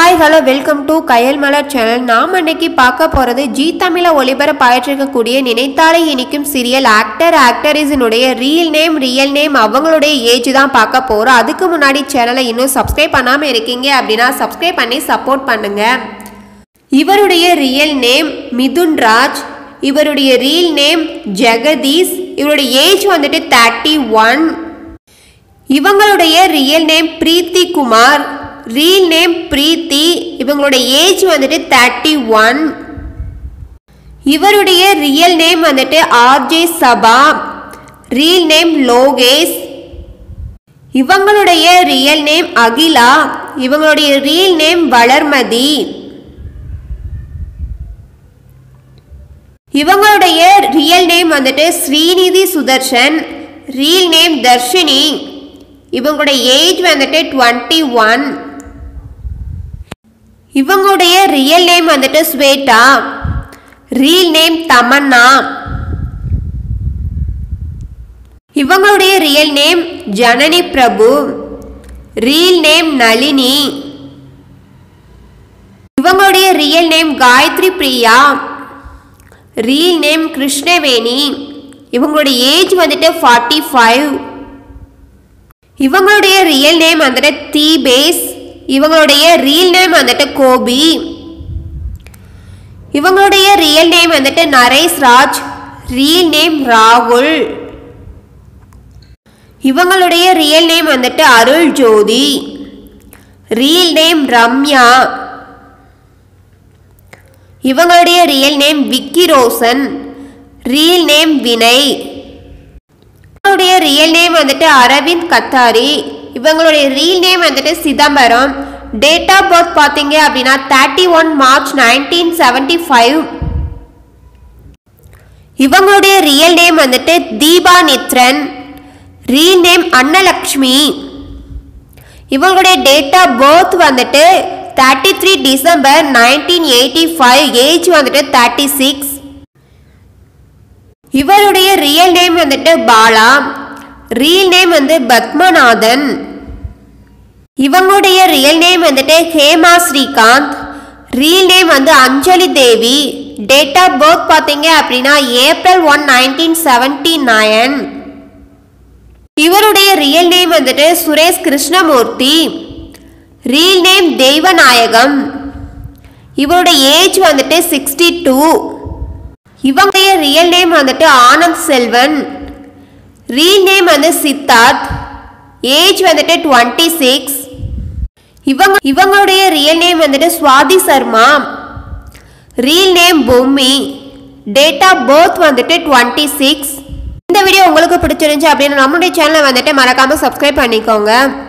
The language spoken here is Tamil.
hi hello welcome to Kayal Malar channel நாம் இன்னைக்கு பார்க்க போகிறது ஜி தமிழை ஒளிபரப்பாயிட்டிருக்கக்கூடிய நினைத்தாலே இனிக்கும் சீரியல் ஆக்டர் ஆக்டரிஸினுடைய ரியல் நேம் ரியல் நேம் அவங்களுடைய ஏஜ் தான் பார்க்க போகிறோம் அதுக்கு முன்னாடி சேனலை இன்னும் சப்ஸ்கிரைப் பண்ணாமல் இருக்கீங்க அப்படின்னா சப்ஸ்கிரைப் பண்ணி சப்போர்ட் பண்ணுங்க இவருடைய ரியல் நேம் மிதுன் ராஜ் இவருடைய ரியல் நேம் ஜெகதீஷ் இவருடைய ஏஜ் வந்துட்டு தேர்ட்டி ஒன் இவங்களுடைய real name Preethi Kumar real name Preethi இவங்களுடைய ஏஜ் வந்துட்டு தேர்ட்டி ஒன் இவருடைய ரியல் நேம் வந்துட்டு RJ Saba real name Lokesh இவங்களுடைய ரியல் நேம் அகிலா இவங்களுடைய ரியல் நேம் வளர்மதி இவங்களுடைய ரியல் நேம் வந்துட்டு ஸ்ரீநிதி சுதர்ஷன் ரியல் நேம் தர்ஷினி இவங்களுடைய ஏஜ் வந்துட்டு டுவெண்ட்டி ஒன் இவங்களுடைய ரியல் நேம் வந்துட்டு ஸ்வேதா ரியல் நேம் தமன்னா இவங்களுடைய real name Janani Prabhu real name Nalini இவங்களுடைய real name Gayathri Priya real name Krishnaveni இவங்களுடைய ஏஜ் வந்துட்டு ஃபார்ட்டி ஃபைவ் இவங்களுடைய ரியல் நேம் வந்துட்டு தீபேஸ் இவங்களுடைய ரியல் நேம் வந்துட்டு கோபி இவங்களுடைய ரியல் நேம் வந்துட்டு நரேஷ் ராஜ் ரியல் நேம் ராகுல் இவங்களுடைய ரியல் நேம் வந்துட்டு அருள் ஜோதி ரியல் நேம் ரம்யா இவங்களுடைய real name Vicky Roshan real name Vinay இவங்களுடைய ரியல் நேம் வந்துட்டு அரவிந்த் கத்தாரி இவங்களுடைய ரியல் நேம் வந்துட்டு சிதம்பரம் டேட் ஆஃப் பர்த் பார்த்தீங்க அப்படின்னா thirty one March nineteen seventy five இவங்களுடைய ரியல் நேம் வந்துட்டு தீபா நித்ரன் ரியல் நேம் அன்னலக்ஷ்மி இவங்களுடைய டேட் ஆஃப் பர்த் வந்துட்டு thirty three December nineteen eighty five age வந்துட்டு தேர்ட்டி சிக்ஸ் இவருடைய ரியல் நேம் வந்துட்டு பாலா ரியல் நேம் வந்து பத்மநாதன் இவங்களுடைய ரியல் நேம் வந்துட்டு ஹேமா ஸ்ரீகாந்த் ரியல் நேம் வந்து Anjali Devi date of birth பார்த்தீங்க அப்படின்னா April one nineteen seventy nine இவருடைய ரியல் நேம் வந்துட்டு சுரேஷ் கிருஷ்ணமூர்த்தி ரியல் நேம் தெய்வநாயகம் இவருடைய ஏஜ் வந்துட்டு சிக்ஸ்டி டூ இவங்களுடைய ரியல் நேம் வந்துட்டு ஆனந்த் செல்வன் ரியல் நேம் வந்து சித்தார்த் ஏஜ் வந்துட்டு டுவெண்ட்டி சிக்ஸ் இவங்க இவங்களுடைய ரியல் நேம் வந்துட்டு Swathi Sharma real name Bommi date of birth வந்துட்டு டுவெண்ட்டி சிக்ஸ் இந்த வீடியோ உங்களுக்கு பிடிச்சிருந்துச்சு அப்படின்னு நம்மளுடைய சேனலை வந்துட்டு மறக்காமல் சப்ஸ்கிரைப் பண்ணிக்கோங்க